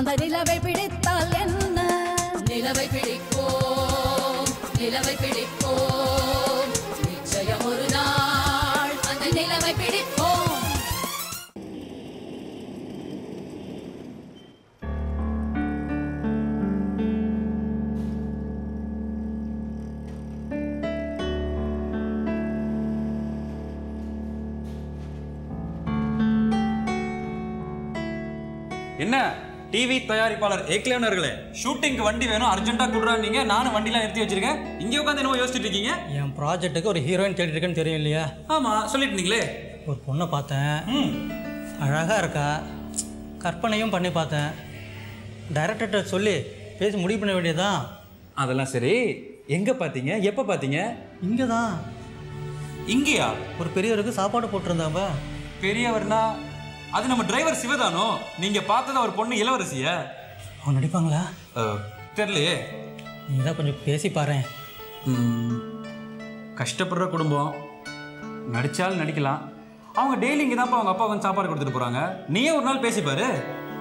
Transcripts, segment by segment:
அந்த நிலவை பிடித்தால் என்ன நிலவை பிடிப்போம் நிலவை பிடிப்போம் நிச்சயம் ஒரு நாள் அந்த நிலவை பிடிப்போம் என்ன டிவி தயாரிப்பாளர் ஏக்லேவனர்களே ஷூட்டிங்க்கு வண்டி வேணும் அர்ஜென்ட்டா கொடுறாங்க நானும் வண்டிலாம் நிறுத்தி வச்சிருக்கேன் இங்கே உட்காந்து என்னமோ யோசிச்சுட்டு இருக்கீங்க என் ப்ராஜெக்ட்டுக்கு ஒரு ஹீரோயின் தேடிட்டு இருக்கேன்னு தெரியும் இல்லையா ஆமா சொல்லிட்டு இருந்தீங்களே ஒரு பொண்ணை பார்த்தேன் ம் அழகாக இருக்கா கற்பனையும் பண்ணி பார்த்தேன் டைரக்டர்கிட்ட சொல்லி பேசி முடிவு பண்ண வேண்டியதுதான் அதெல்லாம் சரி எங்க பாத்தீங்க எப்ப பாத்தீங்க இங்கே தான் இங்கேயா ஒரு பெரியவருக்கு சாப்பாடு போட்டிருந்தாப்பா பெரியவர்னா அது நம்ம டிரைவர் சிவதானோ நீங்க பார்த்தது ஒரு பொண்ணு இளவரசிய அவன் நடிப்பாங்களா தெரியலையே நீ தான் கொஞ்சம் பேசி பாரேன் ம், கஷ்டப்படுற குடும்பம் நடிச்சாலும் நடிக்கலாம் அவங்க டெய்லி இங்கே தான்ப்பா அவங்க அப்பா வந்து சாப்பாடு கொடுத்துட்டு போறாங்க நீயே ஒரு நாள் பேசி பாரு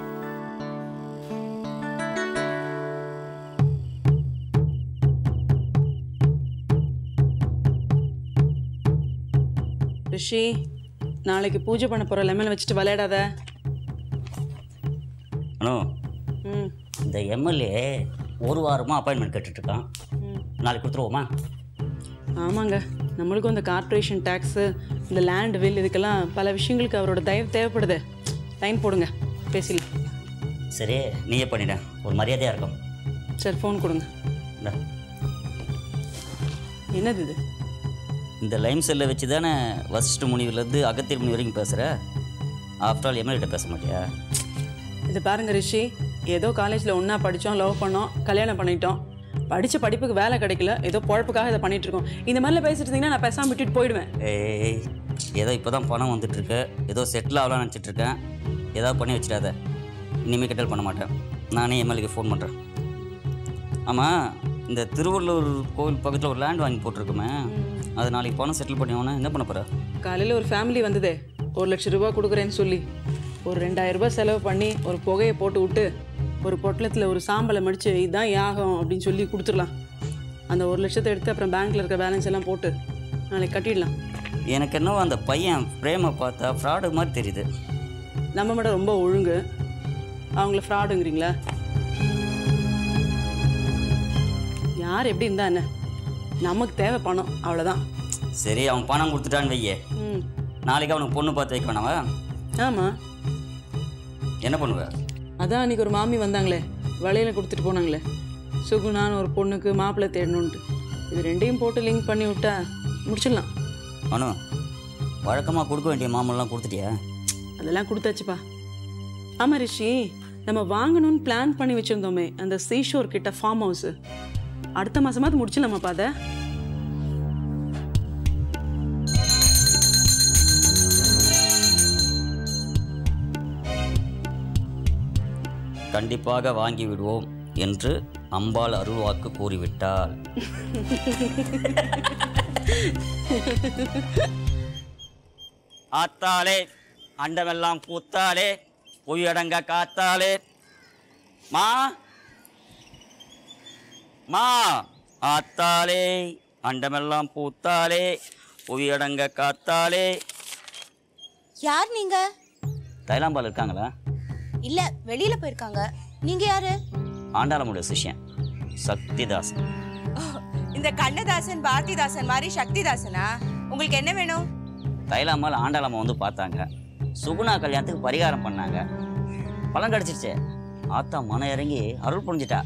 ரிஷி நாளைக்கு பூஜை பண்ண போகிற லெமன் வச்சுட்டு விளையாடாத அனு ம் இந்த எம்எல்ஏ ஒரு வாரமாக அப்பாயின்மெண்ட் கேட்டுட்ருக்கான் ம் நாளைக்கு கொடுத்துருவோமா ஆமாங்க நம்மளுக்கும் இந்த கார்ப்பரேஷன் டேக்ஸு இந்த லேண்ட் வில் இதுக்கெல்லாம் பல விஷயங்களுக்கு அவரோட தயவு தேவைப்படுது லைன் போடுங்க பேசிடலாம் சரி நீயே பண்ணிட ஒரு மரியாதையாக இருக்கும் சரி ஃபோன் கொடுங்க இந்தா. என்னது இது இந்த லைம் செல்லை வச்சு தானே வசிஷ்ட முனிவிலேருந்து அகத்தியர் முனி வரைக்கும் பேசுகிற ஆஃப்டர் ஆல் எம்எல்ஏட்ட பேச மாட்டியா இது பாருங்க ரிஷி ஏதோ காலேஜில் ஒன்றா படித்தோம் லவ் பண்ணோம் கல்யாணம் பண்ணிட்டோம் படித்த படிப்புக்கு வேலை கிடைக்கல ஏதோ பொழப்புக்காக இதை பண்ணிட்டு இருக்கோம் இந்த மாதிரிலாம் பேசிட்டு இருந்தீங்கன்னா நான் பேசாமல் விட்டுட்டு போயிடுவேன் ஏய் ஏதோ இப்போ தான் பணம் வந்துட்டுருக்கு ஏதோ செட்டில் ஆகலாம்னு நினச்சிட்டு இருக்கேன் ஏதாவது பண்ணி வச்சிடாத இனிமேல் கெட்டல் பண்ண மாட்டேன் நானே எம்எல்ஏக்கு ஃபோன் பண்ணுறேன் ஆமாம் இந்த திருவள்ளூர் கோவில் பக்கத்தில் ஒரு லேண்ட் வாங்கி போட்டிருக்குமே அது நாளைக்கு பணம் செட்டில் பண்ணி என்ன பண்ண போகிற காலையில் ஒரு ஃபேமிலி வந்ததே ஒரு லட்ச ரூபா கொடுக்குறேன்னு சொல்லி ஒரு ரெண்டாயிரம் ரூபாய் செலவு பண்ணி ஒரு புகையை போட்டு விட்டு ஒரு பொட்டலத்தில் ஒரு சாம்பலை மடித்து இதுதான் யாகம் அப்படின்னு சொல்லி கொடுத்துடலாம் அந்த ஒரு லட்சத்தை எடுத்து அப்புறம் பேங்க்கில் இருக்க பேலன்ஸ் எல்லாம் போட்டு நாளைக்கு கட்டிடலாம் எனக்கு என்னவோ அந்த பையன் பிரேமை பார்த்தா ஃப்ராடு மாதிரி தெரியுது நம்ம மட்டும் ரொம்ப ஒழுங்கு அவங்கள ஃப்ராடுங்கிறீங்களா யார் எப்படி இருந்தா என்ன நமக்கு தேவை பணம் அவ்வளோதான் சரி அவன் பணம் கொடுத்துட்டான்னு வையே ம் நாளைக்கு அவனுக்கு பொண்ணு பார்த்து வைக்க வேணாவா ஆமாம் என்ன பண்ணுவ அதான் அன்றைக்கி ஒரு மாமி வந்தாங்களே வளையல கொடுத்துட்டு போனாங்களே சுகுணான்னு ஒரு பொண்ணுக்கு மாப்பிள்ளை தேடணுன்ட்டு இது ரெண்டையும் போட்டு லிங்க் பண்ணி விட்டா முடிச்சிடலாம் அனு வழக்கமாக கொடுக்க வேண்டிய மாமல்லாம் கொடுத்துட்டியா அதெல்லாம் கொடுத்தாச்சுப்பா ஆமாம் ரிஷி நம்ம வாங்கணும்னு பிளான் பண்ணி வச்சுருந்தோமே அந்த சீஷோர் கிட்ட ஃபார்ம் ஹவுஸு அடுத்த மாதமாவது முடிச்சிடலாமாப்பா அதை கண்டிப்பாக வாங்கி விடுவோம் என்று அம்பாள் அருள்வாக்கு கூறிவிட்டாள் ஆத்தாளே அண்டமெல்லாம் பூத்தாளே பொய்யடங்க காத்தாளே மா மா ஆத்தாளே அண்டமெல்லாம் பூத்தாளே பொய்யடங்க காத்தாளே யார் நீங்க தைலாம்பால் இருக்காங்களா இல்ல வெளியில போயிருக்காங்க நீங்க யாரு ஆண்டாளமுடைய சிஷ்யன் சக்திதாசன் ஓ, இந்த கண்ணதாசன் பாரதிதாசன் மாதிரி சக்திதாசனா உங்களுக்கு என்ன வேணும் தைலாம்பால் ஆண்டாளம்மா வந்து பார்த்தாங்க சுகுணா கல்யாணத்துக்கு பரிகாரம் பண்ணாங்க பலன் கிடச்சிருச்சே ஆத்தா மனம் இறங்கி அருள் புரிஞ்சிட்டா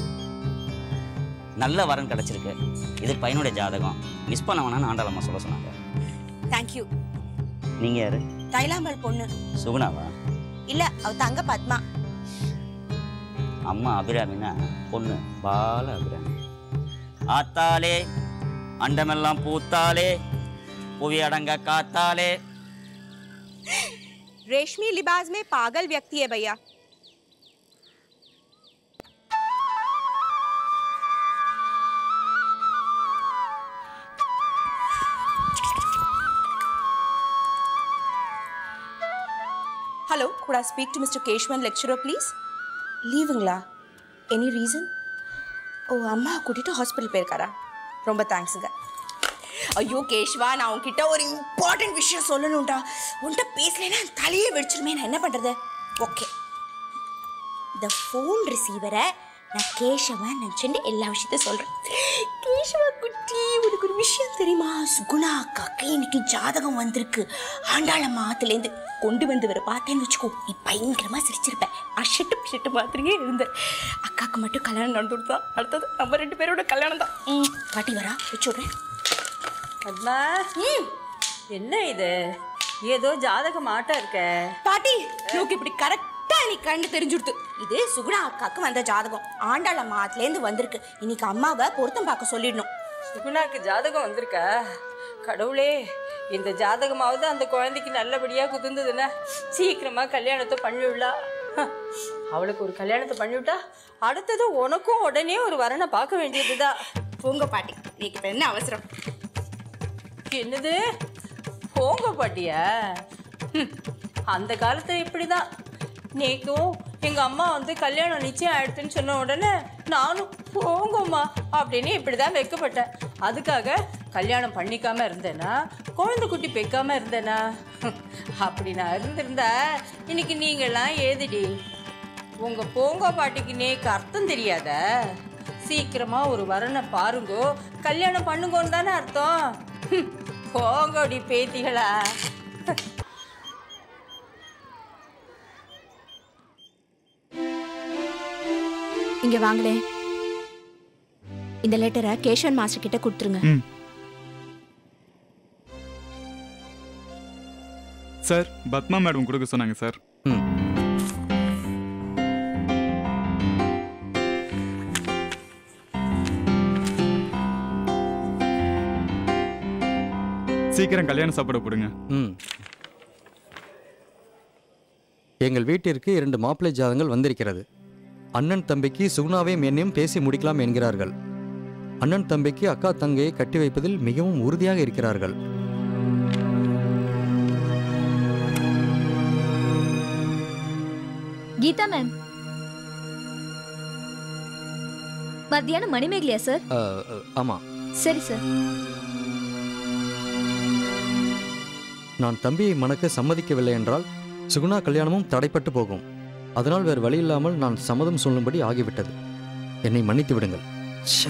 நல்ல வரன் கிடச்சிருக்கு இது பையனுடைய ஜாதகம் மிஸ் பண்ண வேணாம்னு ஆண்டாளம்மா சொல்ல சொன்னாங்க தேங்க்யூ நீங்கள் யாரு தைலாம்பாள் பொண்ணு சுகுணாவா இல்ல அவ தங்க பத்மா அம்மா அபிராமினா பொண்ணு பால அபிராமி ஆத்தாலே அண்டமெல்லாம் பூத்தாலே புவி அடங்க காத்தாலே रेशमी लिबास में पागल व्यक्ति है भैया hello could I speak to Mr. Keshwan lecturer please லீவுங்களா எனி ரீசன் ஓ அம்மா கூட்டிட்டு ஹாஸ்பிட்டல் போயிருக்காரா ரொம்ப தேங்க்ஸுங்க ஐயோ கேஷ்வா நான் உன்கிட்ட ஒரு இம்பார்ட்டன்ட் விஷயம் சொல்லணும்டா உன்கிட்ட பேசலைன்னா என் தலையே வெடிச்சிருமே நான் என்ன பண்ணுறது ஓகே இந்த ஃபோன் ரிசீவரை நான் கேஷவா நினச்சிட்டு எல்லா விஷயத்தையும் சொல்கிறேன் கேஷவா குட்டி உனக்கு ஒரு விஷயம் தெரியுமா சுகுணா அக்காக்கு இன்னைக்கு ஜாதகம் வந்திருக்கு ஆண்டாளம்மா ஆத்துலேருந்து கொண்டு வந்து வர பார்த்தேன்னு வச்சுக்கோ நீ பயங்கரமாக சிரிச்சிருப்பேன் அஷட்டு பிஷட்டு மாதிரியே இருந்த அக்காக்கு மட்டும் கல்யாணம் நடந்து கொடுத்தா அடுத்தது நம்ம ரெண்டு பேரோட கல்யாணம் தான் ம் பாட்டி வரா வச்சு விட்றேன் அம்மா என்ன இது ஏதோ ஜாதகம் ஆட்டம் இருக்க பாட்டி நோக்கு இப்படி கரெக்டா இன்னைக்கு கண்டு தெரிஞ்சுடுத்து இது சுகுணா அக்காக்கு வந்த ஜாதகம் ஆண்டாளம்மா ஆத்துலேருந்து வந்திருக்கு இன்னைக்கு அம்மாவை பொருத்தம் பார்க்க சொல்லிடணும் சுகுணாக்கு ஜாதகம் வந்திருக்கா கடவுளே இந்த ஜாதகமாவது அந்த குழந்தைக்கு நல்லபடியாக குதிர்ந்ததுன்னா சீக்கிரமாக கல்யாணத்தை பண்ணிவிடலா ஹ, அவளுக்கு ஒரு கல்யாணத்தை பண்ணிவிட்டா அடுத்தது உனக்கும் உடனே ஒரு வரனை பார்க்க வேண்டியதுதான் போங்க பாட்டி இன்னைக்கு இப்போ என்ன அவசரம் என்னது போங்க பாட்டியா ஹம், அந்த காலத்துல இப்படிதான் நேக்கும் எங்க அம்மா வந்து கல்யாணம் நிச்சயம் ஆயிடுச்சுன்னு சொன்ன உடனே நானும் போங்கம்மா அப்படின்னு இப்படிதான் வைக்கப்பட்டேன் அதுக்காக கல்யாணம் பண்ணிக்காம இருந்தேனா குழந்தை குட்டி பெக்காம இருந்தேனா ஹம், அப்படி நான் இருந்திருந்தா இன்னைக்கு நீங்கெல்லாம் ஏதுடி உங்க போங்க பாட்டிக்கு நேக்கு அர்த்தம் தெரியாத சீக்கிரமா ஒரு வரனை பாருங்கோ கல்யாணம் பண்ணுங்கோன்னு தானே அர்த்தம் ஹம், போங்கடி பேத்திகளா இங்க வாங்களே இந்த லெட்டரை கேஷவன் மாஸ்டர் கிட்ட கொடுத்துருங்க ம் சார் பத்மா மேடம் கொடுக்க சொன்னாங்க சார் ம் சீக்கிரம் கல்யாண சாப்பாடு போடுங்க ம் எங்கள் வீட்டிற்கு இரண்டு மாப்பிள்ளை ஜாதங்கள் வந்திருக்கிறது அண்ணன் தம்பிக்கு சுகுணாவையும் என்னையும் பேசி முடிக்கலாம் என்கிறார்கள் அண்ணன் தம்பிக்கு அக்கா தங்கையை கட்டி வைப்பதில் மிகவும் உறுதியாக இருக்கிறார்கள் கீதா மேம் மத்தியானம் மணிமேகலையா சார் அ, அ, ஆமா சரி சார் நான் தம்பியை மணக்க சம்மதிக்கவில்லை என்றால் சுகுணா கல்யாணமும் தடைப்பட்டு போகும் அதனால் வேறு வழி இல்லாமல் நான் சம்மதம் சொல்லும்படி ஆகிவிட்டது என்னை மன்னித்து விடுங்கள் ச்சே.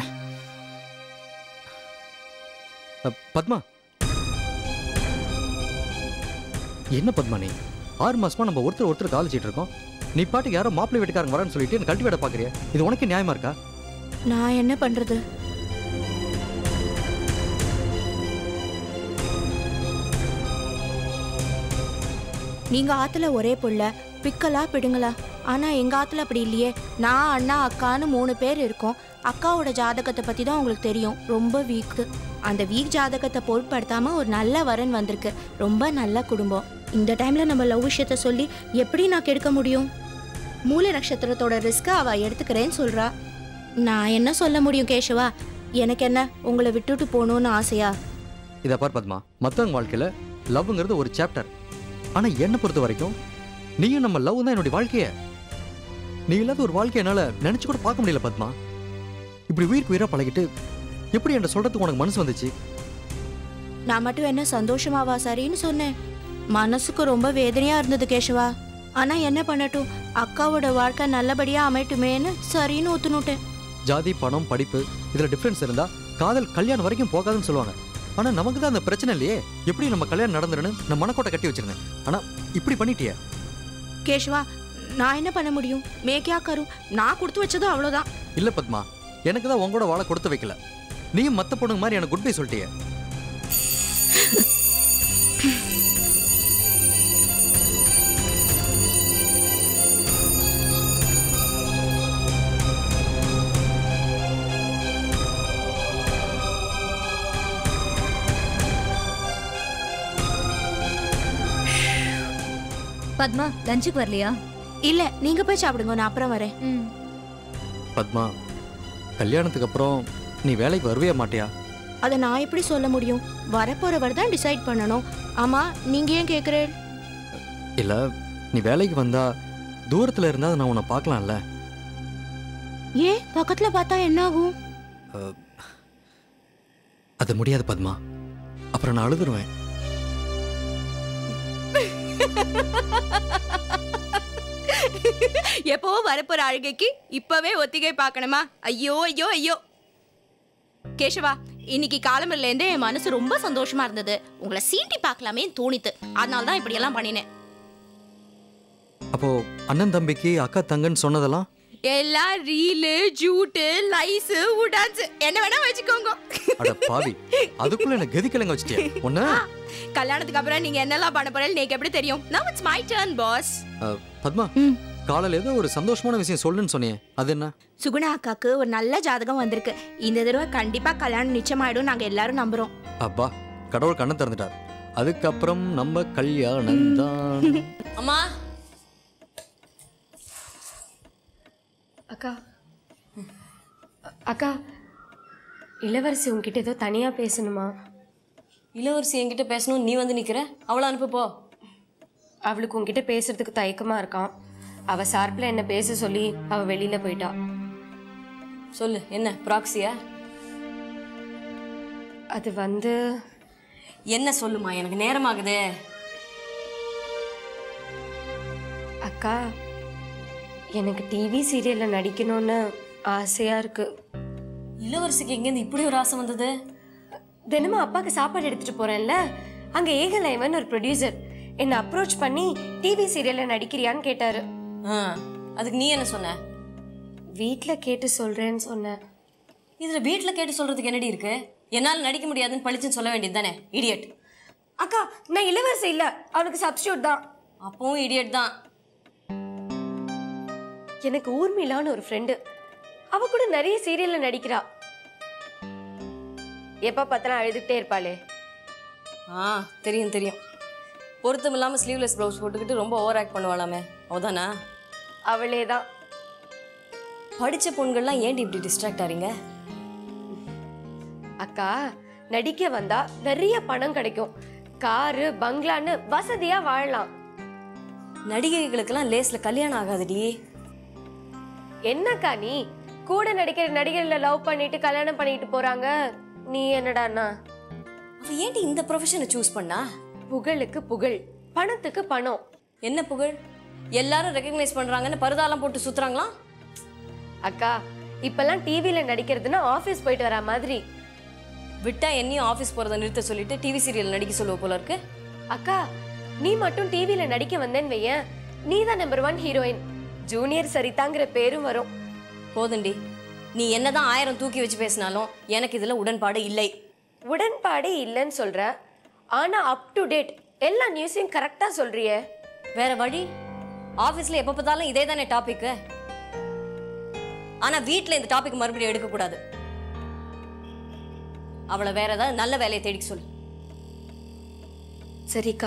அ, பத்மா என்ன பத்மா நீ ஆறு மாசமா நம்ம ஒருத்தர் ஒருத்தர் காலிச்சிட்டு இருக்கோம் நீ பாட்டுக்கு யாரோ மாப்பிள்ளை வீட்டுக்காரங்க வரேன்னு சொல்லிட்டு என்ன கல்வி விட பாக்குறியா இது உனக்கு நியாயமா இருக்கா நான் என்ன பண்றது நீங்க ஆத்துல ஒரே புள்ள பிக்கலா பிடுங்களா ஆனா எங்க ஆத்துல அப்படி இல்லையே நான் அண்ணா அக்கான்னு மூணு பேர் இருக்கோம் அக்காவோட ஜாதகத்தை பத்தி தான் உங்களுக்கு தெரியும் ரொம்ப வீக்கு அந்த வீக் ஜாதகத்தை பொருட்படுத்தாம ஒரு நல்ல வரன் வந்திருக்கு ரொம்ப நல்ல குடும்பம் இந்த டைம்ல நம்ம லவ் விஷயத்த சொல்லி எப்படி நான் கெடுக்க முடியும் மூல நட்சத்திரத்தோட ரிஸ்க்கை அவ எடுத்துக்கிறேன்னு சொல்றா நான் என்ன சொல்ல முடியும் கேஷவா எனக்கு என்ன உங்களை விட்டுட்டு போகணும்னு ஆசையா இதை பார் பத்மா மற்றவங்க வாழ்க்கையில் லவ்ங்கிறது ஒரு சாப்டர் ஆனால் என்னை பொறுத்த வரைக்கும் நீயும் நம்ம லவ் தான் என்னுடைய வாழ்க்கைய நீ இல்லாத ஒரு வாழ்க்கை என்னால் நினச்சி கூட பார்க்க முடியல பத்மா இப்படி உயிருக்கு உயிராக பழகிட்டு எப்படி என்கிட்ட சொல்கிறதுக்கு உனக்கு மனசு வந்துச்சு நான் மட்டும் என்ன சந்தோஷமாவா சரின்னு சொன்னேன் மனசுக்கு ரொம்ப வேதனையா இருந்தது கேஷவா ஆனா என்ன பண்ணட்டும் அக்காவோட வாழ்க்கை நல்லபடியா அமையட்டுமேன்னு சரின்னு ஒத்துனுட்டேன் ஜாதி பணம் படிப்பு இதில் டிஃப்ரென்ஸ் இருந்தால் காதல் கல்யாணம் வரைக்கும் போகாதுன்னு சொல்லுவாங்க ஆனால் நமக்கு தான் அந்த பிரச்சனை இல்லையே எப்படி நம்ம கல்யாணம் நடந்துருன்னு நான் மனக்கோட்டை கட்டி வச்சிருந்தேன் ஆனால் இப்படி பண்ணிட்டியே கேஷவா நான் என்ன பண்ண முடியும் மேக்கியா கரும் நான் கொடுத்து வச்சதும் அவ்வளோதான் இல்லை பத்மா எனக்கு தான் உங்களோட வாழை கொடுத்து வைக்கல நீயும் மற்ற பொண்ணுங்க மாதிரி எனக்கு குட் பை சொல்லிட்டியே பத்மா லஞ்சுக்கு வரலையா இல்ல நீங்க போய் சாப்பிடுங்க நான் அப்புறம் வரேன் ம் பத்மா கல்யாணத்துக்கு அப்புறம் நீ வேலைக்கு வருவே மாட்டியா அதை நான் எப்படி சொல்ல முடியும் வரப்போறவர் தான் டிசைட் பண்ணணும் ஆமா நீங்க ஏன் கேக்குறேன் இல்லை நீ வேலைக்கு வந்தா தூரத்தில் இருந்தால் நான் உன்னை பார்க்கலாம்ல ஏன் பக்கத்துல பார்த்தா என்ன ஆகும் அஹ், அது முடியாது பத்மா அப்புறம் நான் அழுதுருவேன் எப்போ வரப்போற அழுகைக்கு இப்பவே ஒத்திகை பார்க்கணுமா ஐயோ ஐயோ ஐயோ கேஷவா இன்னைக்கு காலம்பரில இருந்தே என் மனசு ரொம்ப சந்தோஷமா இருந்தது உங்களை சீண்டி பார்க்கலாமே தோணித்து அதனால தான் இப்படி எல்லாம் பண்ணினேன் அப்போ அண்ணன் தம்பிக்கு அக்கா தங்கன்னு சொன்னதெல்லாம் எல்லாம் ரீலு ஜூட்டு லைஸு உடான்ஸ் என்ன வேணா வச்சுக்கோங்க அட பாவி அதுக்குள்ள என்ன கதிக்கலங்க வச்சிட்டியா ஒண்ணு கல்யாணத்துக்கு அப்புறம் நீங்க என்னெல்லாம் பண்ண போறேன்னு எனக்கு எப்படி தெரியும் now it's my turn boss ah, Padma காலையில ஏதோ ஒரு சந்தோஷமான விஷயம் சொல்லுன்னு சொன்னியே அது என்ன சுகுணா அக்காக்கு ஒரு நல்ல ஜாதகம் வந்திருக்கு இந்த தடவை கண்டிப்பா கல்யாணம் நிச்சயமாயிடும் நாங்க எல்லாரும் நம்புறோம் அப்பா கடவுள் கண்ணை திறந்துட்டார் அதுக்கப்புறம் நம்ம கல்யாணம் தான் அம்மா அக்கா அ- அக்கா இளவரசி உங்ககிட்ட ஏதோ தனியாக பேசணுமா இளவரசி என்கிட்ட பேசணும் நீ வந்து நிக்கிற அவளை அனுப்பு போ அவளுக்கு உங்ககிட்ட பேசுறதுக்கு தயக்கமாக இருக்கான் அவள் சார்பில் என்ன பேச சொல்லி அவள் வெளியில் போயிட்டா சொல்லு என்ன ப்ராக்ஸியா அது வந்து என்ன சொல்லுமா எனக்கு நேரமாகுதே அக்கா எனக்கு டிவி சீரியலில் நடிக்கணும்னு ஆசையாக இருக்கு இளவரசிக்கு எங்கேருந்து இப்படி ஒரு ஆசை வந்தது தினமும் அப்பாவுக்கு சாப்பாடு எடுத்துகிட்டு போகிறேன்ல அங்கே ஏகலைவன் ஒரு ப்ரொடியூசர் என்னை அப்ரோச் பண்ணி டிவி சீரியலில் நடிக்கிறியான்னு கேட்டார் ஆ அதுக்கு நீ என்ன சொன்ன வீட்டில் கேட்டு சொல்கிறேன்னு சொன்னேன் இதில் வீட்டில் கேட்டு சொல்கிறதுக்கு என்னடி இருக்கு என்னால் நடிக்க முடியாதுன்னு பளிச்சுன்னு சொல்ல வேண்டியது தானே இடியட் அக்கா நான் இளவரசி இல்லை அவனுக்கு சப்ஸ்டியூட் தான் அப்பவும் இடியட் தான் எனக்கு ஊர்மிளான்னு ஒரு ஃப்ரெண்டு அவ கூட நிறைய சீரியல்ல நடிக்கிறா எப்ப பார்த்தாலும் அழுதுகிட்டே இருப்பாளே ஆ தெரியும் தெரியும் பொருத்தம் இல்லாமல் ஸ்லீவ்லெஸ் ப்ளவுஸ் போட்டுக்கிட்டு ரொம்ப ஓவர் ஆக்ட் பண்ணுவாளாமே அவதானா அவளே தான் படித்த பொண்கள்லாம் ஏன்டி இப்படி டிஸ்ட்ராக்ட் ஆறீங்க அக்கா நடிக்க வந்தா நிறைய பணம் கிடைக்கும் காரு பங்களான்னு வசதியா வாழலாம் நடிகைகளுக்கெல்லாம் லேஸ்ல கல்யாணம் ஆகாதுடி என்னக்கா நீ கூட நடிக்கிற நடிகர்ல லவ் பண்ணிட்டு கல்யாணம் பண்ணிட்டு போறாங்க நீ என்னடான்னா அவ ஏன்டி இந்த ப்ரொஃபஷனை சூஸ் பண்ணா புகழுக்கு புகழ் பணத்துக்கு பணம் என்ன புகழ் எல்லாரும் ரெக்கக்னைஸ் பண்றாங்கன்னு பருதாலாம் போட்டு சுத்துறாங்களாம் அக்கா இப்பெல்லாம் டிவில நடிக்கிறதுன்னா ஆபீஸ் போயிட்டு வரா மாதிரி விட்டா என்னையும் ஆஃபீஸ் போறதை நிறுத்த சொல்லிட்டு டிவி சீரியல் நடிக்க சொல்லுவ போல இருக்கு அக்கா நீ மட்டும் டிவில நடிக்க வந்தேன்னு வையேன் நீ தான் நம்பர் ஒன் ஹீரோயின் ஜூனியர் சரிதாங்கிற பேரும் வரும் போதுண்டி நீ என்னதான் ஆயிரம் தூக்கி வச்சு பேசினாலும் எனக்கு இதுல உடன்பாடு இல்லை உடன்பாடே இல்லைன்னு சொல்ற ஆனா அப் டு டேட் எல்லா நியூஸையும் கரெக்டா சொல்றியே வேற வழி ஆஃபீஸ்ல எப்போ பார்த்தாலும் இதே தானே டாபிக் ஆனா வீட்ல இந்த டாபிக் மறுபடியும் எடுக்கக்கூடாது அவளை வேற ஏதாவது நல்ல வேலையை தேடிக்க சொல்லு சரிக்கா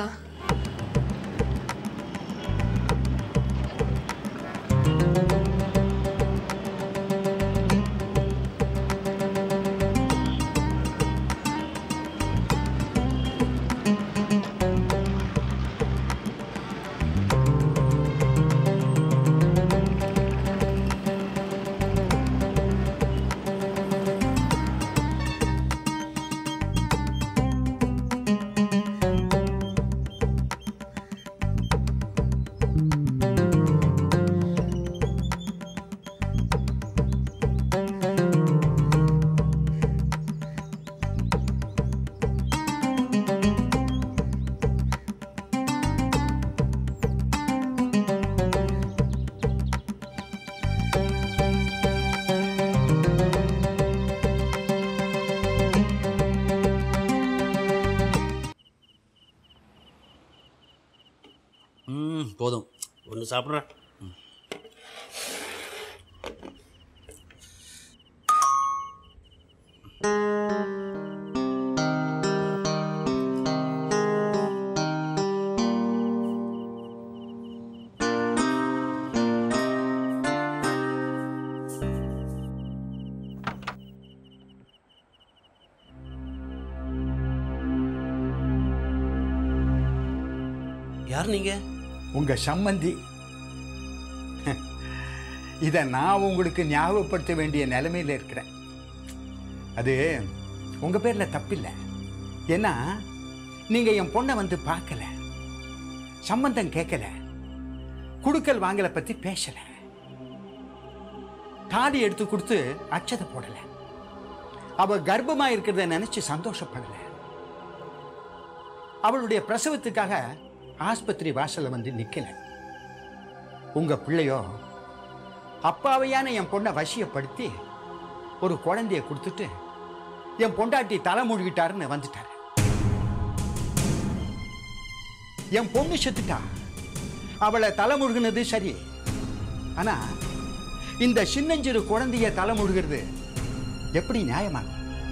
ம் போதும் ஒன்று சாப்பிட்றேன் யார் நீங்கள் உங்க சம்மந்தி இதை நான் உங்களுக்கு ஞாபகப்படுத்த வேண்டிய நிலைமையில் இருக்கிறேன் அது உங்கள் பேரில் தப்பில்லை ஏன்னா நீங்கள் என் பொண்ணை வந்து பார்க்கல சம்பந்தம் கேட்கல குடுக்கல் வாங்கலை பற்றி பேசலை தாலி எடுத்து கொடுத்து அச்சதை போடலை அவ கர்ப்பமா இருக்கிறத நினைச்சு சந்தோஷப்படல அவளுடைய பிரசவத்துக்காக ஆஸ்பத்திரி வாசல்ல வந்து நிக்கல உங்க பிள்ளையோ அப்பாவையான என் பொண்ணை வசியப்படுத்தி ஒரு குழந்தைய கொடுத்துட்டு என் பொண்டாட்டி தலை மூழ்கிட்டாருன்னு வந்துட்டாரு என் பொண்ணு செத்துட்டா அவளை தலை முழுகினது சரி ஆனா இந்த சின்னஞ்சிறு குழந்தைய தலை முழுகிறது எப்படி நியாயமாக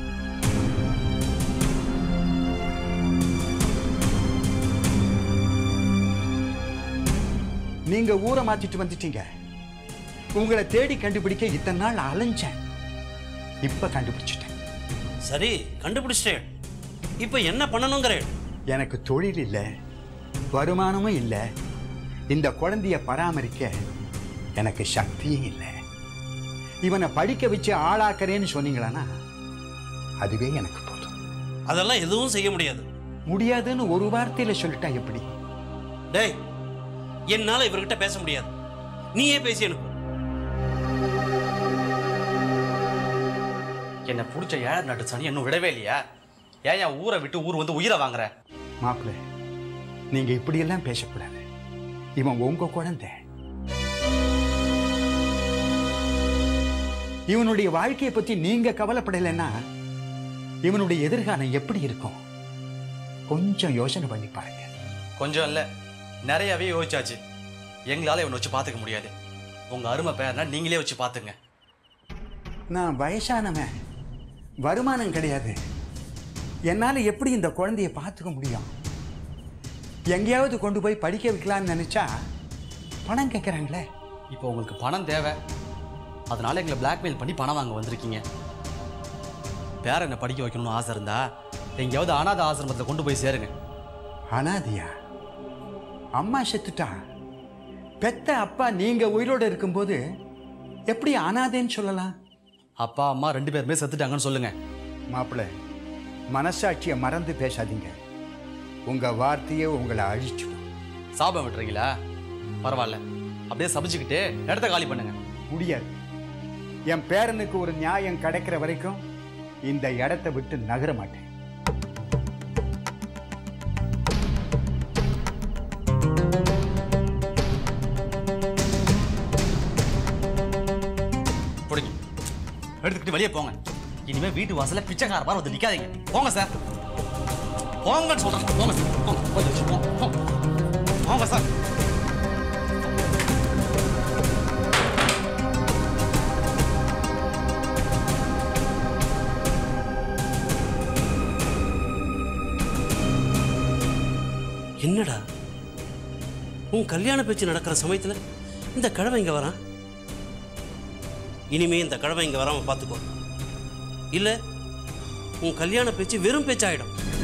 நீங்க ஊரை மாத்திட்டு வந்துட்டீங்க உங்களை தேடி கண்டுபிடிக்க இத்தனை நாள் அலைஞ்சேன் இப்ப கண்டுபிடிச்சிட்டேன் சரி கண்டுபிடிச்சிட்டேன் இப்போ என்ன பண்ணணுங்கிறேன் எனக்கு தொழில் இல்லை வருமானமும் இல்லை இந்த குழந்தைய பராமரிக்க எனக்கு சக்தியும் இல்லை இவனை படிக்க வச்சு ஆளாக்குறேன்னு சொன்னீங்களானா அதுவே எனக்கு போதும் அதெல்லாம் எதுவும் செய்ய முடியாது முடியாதுன்னு ஒரு வார்த்தையில சொல்லிட்டா எப்படி டேய் என்னால இவர்கிட்ட பேச முடியாது நீயே பேசி அனுப்பு என்னை பிடிச்ச ஏழை நாட்டு சனி இன்னும் விடவே இல்லையா ஏன் என் ஊரை விட்டு ஊர் வந்து உயிரை வாங்குற மாப்பிள்ளை நீங்க இப்படியெல்லாம் பேசக்கூடாது இவன் உங்க குழந்தை இவனுடைய வாழ்க்கையை பத்தி நீங்க கவலைப்படலைன்னா இவனுடைய எதிர்காலம் எப்படி இருக்கும் கொஞ்சம் யோசனை பண்ணி பாருங்க கொஞ்சம் இல்லை நிறையவே யோசிச்சாச்சு எங்களால் இவனை வச்சு பார்த்துக்க முடியாது உங்கள் அருமை பேர்னா நீங்களே வச்சு பார்த்துங்க நான் வயசானவன் வருமானம் கிடையாது என்னால் எப்படி இந்த குழந்தைய பார்த்துக்க முடியும் எங்கேயாவது கொண்டு போய் படிக்க வைக்கலான்னு நினைச்சா பணம் கேட்குறாங்களே இப்போ உங்களுக்கு பணம் தேவை அதனால எங்களை பிளாக்மெயில் பண்ணி பணம் வாங்க வந்திருக்கீங்க பேர என்ன படிக்க வைக்கணும்னு ஆசை இருந்தா எங்கேயாவது அனாத ஆசிரமத்தில் கொண்டு போய் சேருங்க அனாதியா அம்மா செத்துட்டா பெத்த அப்பா நீங்க உயிரோட இருக்கும்போது எப்படி அனாதைன்னு சொல்லலாம் அப்பா அம்மா ரெண்டு பேருமே செத்துட்டாங்கன்னு சொல்லுங்க மாப்பிள்ளை மனசாட்சியை மறந்து பேசாதீங்க உங்க வார்த்தையே உங்களை அழிச்சிடும் சாபம் விட்டுறீங்களா பரவாயில்ல அப்படியே சபிச்சுக்கிட்டு இடத்த காலி பண்ணுங்க முடியாது என் பேரனுக்கு ஒரு நியாயம் கிடைக்கிற வரைக்கும் இந்த இடத்தை விட்டு நகர மாட்டேன் பிடிங்க எடுத்துக்கிட்டு வெளியே போங்க இனிமே வீட்டு வாசல்ல பிச்சைக்கார மாதிரி வந்து நிக்காதீங்க போங்க சார் போங்கன்னு சொல்றேன் போங்க சார் போங்க போய் வச்சு போங்க போங்க. போங்க சார் என்னடா உன் கல்யாண பேச்சு நடக்கிற சமயத்தில் இந்த கிழமை இங்கே வரான் இனிமே இந்த கிழமை இங்கே வராமல் பார்த்துக்கோ இல்லை உன் கல்யாண பேச்சு வெறும் பேச்சாயிடும்